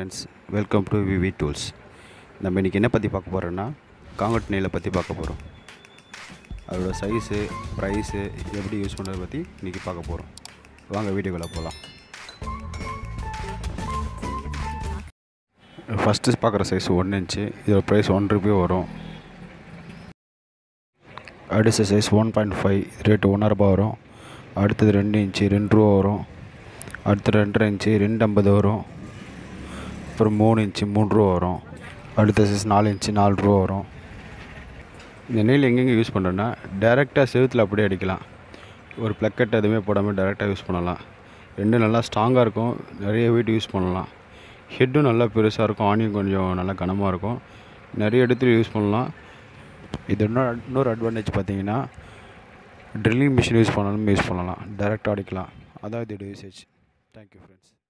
friends welcome to VV tools நம்ம இன்றைக்கி என்ன பற்றி பார்க்க போகிறோன்னா காங்கட் நெயிலை பற்றி பார்க்க போகிறோம் அதோட சைஸு ப்ரைஸு எப்படி யூஸ் பண்ணுறதை பற்றி இன்றைக்கி பார்க்க போகிறோம் வாங்க வீடியோக்குள்ளே போகலாம் ஃபஸ்ட்டு பார்க்குற சைஸ் ஒன் இன்ச்சு இதோட ப்ரைஸ் ஒன் ருபி வரும் அடுத்த size one point five rate ஒன்றரை ரூபா வரும் அடுத்தது ரெண்டு இன்ச்சு ரெண்டு ரூபா வரும் அடுத்து ரெண்டரை இன்ச்சு ரெண்டு ஐம்பது வரும் அப்புறம் மூணு இன்ச்சு மூணு ரூபா வரும் அடுத்த சைஸ் நாலு இன்ச்சு நாலு ரூபா வரும் இந்த நெயில் எங்கெங்கே யூஸ் பண்ணுறேன்னா டேரெக்டாக செவுத்தில் அப்படியே அடிக்கலாம் ஒரு ப்ளக்கெட் எதுவுமே போடாமல் டேரெக்டாக யூஸ் பண்ணலாம் ரெண்டும் நல்லா ஸ்ட்ராங்காக இருக்கும் நிறைய வெயிட் யூஸ் பண்ணலாம் ஹெட்டும் நல்லா பெருசாக இருக்கும் ஆணியும் கொஞ்சம் நல்லா கனமாக இருக்கும் நிறைய இடத்துல யூஸ் பண்ணலாம் இது இன்னொரு இன்னொரு அட்வான்டேஜ் பார்த்தீங்கன்னா ட்ரில்லிங் மிஷின் யூஸ் பண்ணாலும் யூஸ் பண்ணலாம் டேரெக்டாக அடிக்கலாம் அதான் இதோட யூசேஜ் தேங்க்யூ ஃப்ரெண்ட்ஸ்